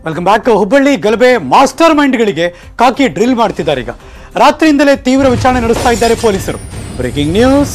welcome back Hubballi ಗಲಭೆ master ಮೈಂಡ್ಗಳಿಗೆ ಕಾಕಿ drill ಮಾಡ್ತಿದ್ದಾರೆ ಈಗ ರಾತ್ರಿಯಿಂದಲೇ ತೀವ್ರ ವಿಚಾರಣೆ ನಡೆಸ್ತಾ ಇದ್ದಾರೆ ಪೊಲೀಸರು ಬ್ರೇಕಿಂಗ್ ನ್ಯೂಸ್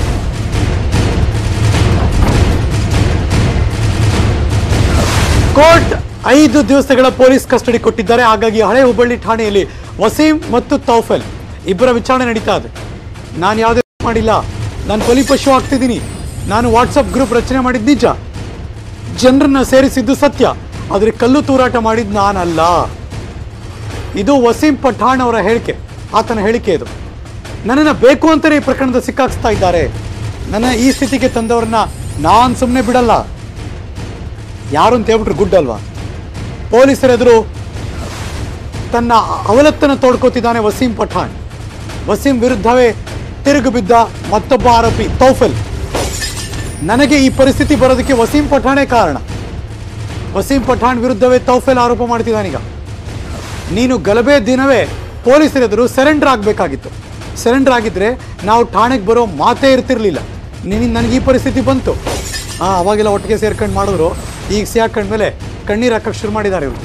ಕೋರ್ಟ್ ಐದು ದಿವಸಗಳ ಪೊಲೀಸ್ ಕಸ್ಟಡಿ ಕೊಟ್ಟಿದ್ದಾರೆ ಹಾಗಾಗಿ ಹಳೆ ಹುಬ್ಬಳ್ಳಿ ಠಾಣೆಯಲ್ಲಿ ವಸೀಂ ಮತ್ತು ತೌಫೆಲ್ ಇಬ್ಬರ ವಿಚಾರಣೆ ನಡೀತಾ ಇದೆ ನಾನು ಯಾವುದೇ ಮಾಡಿಲ್ಲ ನಾನು ಬಲಿಪಶು ಆಗ್ತಿದ್ದೀನಿ ನಾನು ವಾಟ್ಸಪ್ ಗ್ರೂಪ್ ರಚನೆ ಮಾಡಿದ್ದು ನಿಜ ಜನರನ್ನ ಸೇರಿಸಿದ್ದು ಸತ್ಯ ಆದರೆ ಕಲ್ಲು ತೂರಾಟ ಮಾಡಿದ್ದು ನಾನಲ್ಲ ಇದು ವಸೀಂ ಪಠಾಣ್ ಅವರ ಹೇಳಿಕೆ ಆತನ ಹೇಳಿಕೆ ಇದು ನನ್ನನ್ನು ಬೇಕು ಅಂತಲೇ ಈ ಪ್ರಕರಣದ ಸಿಕ್ಕಾಕ್ಸ್ತಾ ಇದ್ದಾರೆ ನನ್ನ ಈ ಸ್ಥಿತಿಗೆ ತಂದವ್ರನ್ನ ನಾನು ಸುಮ್ಮನೆ ಬಿಡಲ್ಲ ಯಾರು ಅಂತ ಹೇಳ್ಬಿಟ್ರು ಗುಡ್ ಅಲ್ವಾ ಪೊಲೀಸರ ಎದುರು ತನ್ನ ಅವಲತ್ತನ್ನು ತೋಡ್ಕೋತಿದ್ದಾನೆ ವಸೀಂ ಪಠಾಣ್ ವಸೀಂ ವಿರುದ್ಧವೇ ತಿರುಗು ಬಿದ್ದ ಮತ್ತೊಬ್ಬ ಆರೋಪಿ ತೌಫೆಲ್ ನನಗೆ ಈ ಪರಿಸ್ಥಿತಿ ಬರೋದಕ್ಕೆ ವಸೀಂ ಪಠಾಣೇ ಕಾರಣ ವಸೀಂ ಪಠಾಣ್ ವಿರುದ್ಧವೇ ತೌಫೆಲ್ ಆರೋಪ ಮಾಡ್ತಿದ್ದಾನೀಗ ನೀನು ಗಲಭೆ ದಿನವೇ ಪೊಲೀಸರ ಎದುರು ಸರೆಂಡರ್ ಆಗಬೇಕಾಗಿತ್ತು ಸರೆಂಡರ್ ಆಗಿದ್ರೆ ನಾವು ಠಾಣೆಗೆ ಬರೋ ಮಾತೇ ಇರ್ತಿರ್ಲಿಲ್ಲ ನಿನ್ನ ನನಗೆ ಈ ಪರಿಸ್ಥಿತಿ ಬಂತು ಹಾಂ ಅವಾಗೆಲ್ಲ ಒಟ್ಟಿಗೆ ಸೇರ್ಕೊಂಡು ಮಾಡಿದ್ರು ಈಗ ಸಿಹಾಕೊಂಡ್ಮೇಲೆ ಕಣ್ಣೀರು ಹಾಕಕ್ಕೆ ಶುರು ಮಾಡಿದ್ದಾರೆ ಇವರು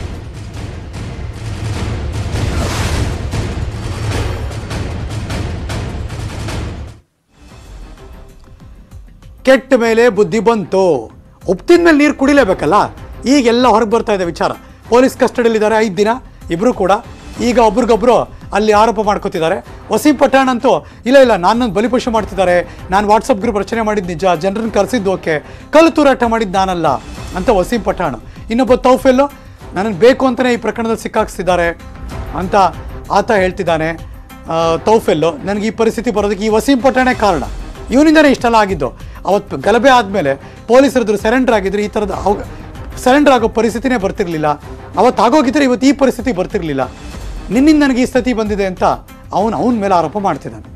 ಕೆಟ್ಟ ಮೇಲೆ ಬುದ್ಧಿ ಬಂತು ಉಪ್ತಿನ ಮೇಲೆ ನೀರು ಕುಡಿಲೇಬೇಕಲ್ಲ ಈಗೆಲ್ಲ ಹೊರಗೆ ಬರ್ತಾ ಇದೆ ವಿಚಾರ ಪೊಲೀಸ್ ಕಸ್ಟಡಿಯಲ್ಲಿದ್ದಾರೆ ಐದು ದಿನ ಇಬ್ಬರು ಕೂಡ ಈಗ ಒಬ್ರಿಗೊಬ್ರು ಅಲ್ಲಿ ಆರೋಪ ಮಾಡ್ಕೋತಿದ್ದಾರೆ ವಸೀಂ ಪಠಾಣ್ ಅಂತೂ ಇಲ್ಲ ಇಲ್ಲ ನನ್ನನ್ನು ಬಲಿಪಶು ಮಾಡ್ತಿದ್ದಾರೆ ನಾನು ವಾಟ್ಸಪ್ ಗ್ರೂಪ್ ರಚನೆ ಮಾಡಿದ್ದು ನಿಜ ಜನರನ್ನು ಕರೆಸಿದ್ದು ಓಕೆ ಕಲ್ಲು ತೂರಾಟ ಮಾಡಿದ್ದು ನಾನಲ್ಲ ಅಂತ ವಸೀಂ ಪಠಾಣ್ ಇನ್ನೊಬ್ಬ ತೌಫೆಲ್ಲು ನನ್ನನ್ನು ಬೇಕು ಅಂತಲೇ ಈ ಪ್ರಕರಣದಲ್ಲಿ ಸಿಕ್ಕಾಕ್ಸ್ತಿದ್ದಾರೆ ಅಂತ ಆತ ಹೇಳ್ತಿದ್ದಾನೆ ಆ, ತೌಫೆಲ್ಲು ನನಗೆ ಈ ಪರಿಸ್ಥಿತಿ ಬರೋದಕ್ಕೆ ಈ ವಸೀಂ ಪಠಾಣೆ ಕಾರಣ ಇವನಿಂದನೇ ಇಷ್ಟೆಲ್ಲ ಆಗಿದ್ದು ಅವತ್ತು ಗಲಭೆ ಆದಮೇಲೆ ಪೊಲೀಸರದ್ರು ಸರೆಂಡರ್ ಆಗಿದ್ರೆ ಈ ಥರದ ಸರೆಂಡರ್ ಆಗೋ ಪರಿಸ್ಥಿತಿನೇ ಬರ್ತಿರ್ಲಿಲ್ಲ ಅವತ್ತು ಆಗೋಗಿದ್ರೆ ಇವತ್ತು ಈ ಪರಿಸ್ಥಿತಿ ಬರ್ತಿರ್ಲಿಲ್ಲ ನಿನ್ನಿಂದ ನನಗೆ ಈ ಸ್ಥಿತಿ ಬಂದಿದೆ ಅಂತ ಅವನು ಅವನ ಮೇಲೆ ಆರೋಪ ಮಾಡ್ತಿದ್ದಾನೆ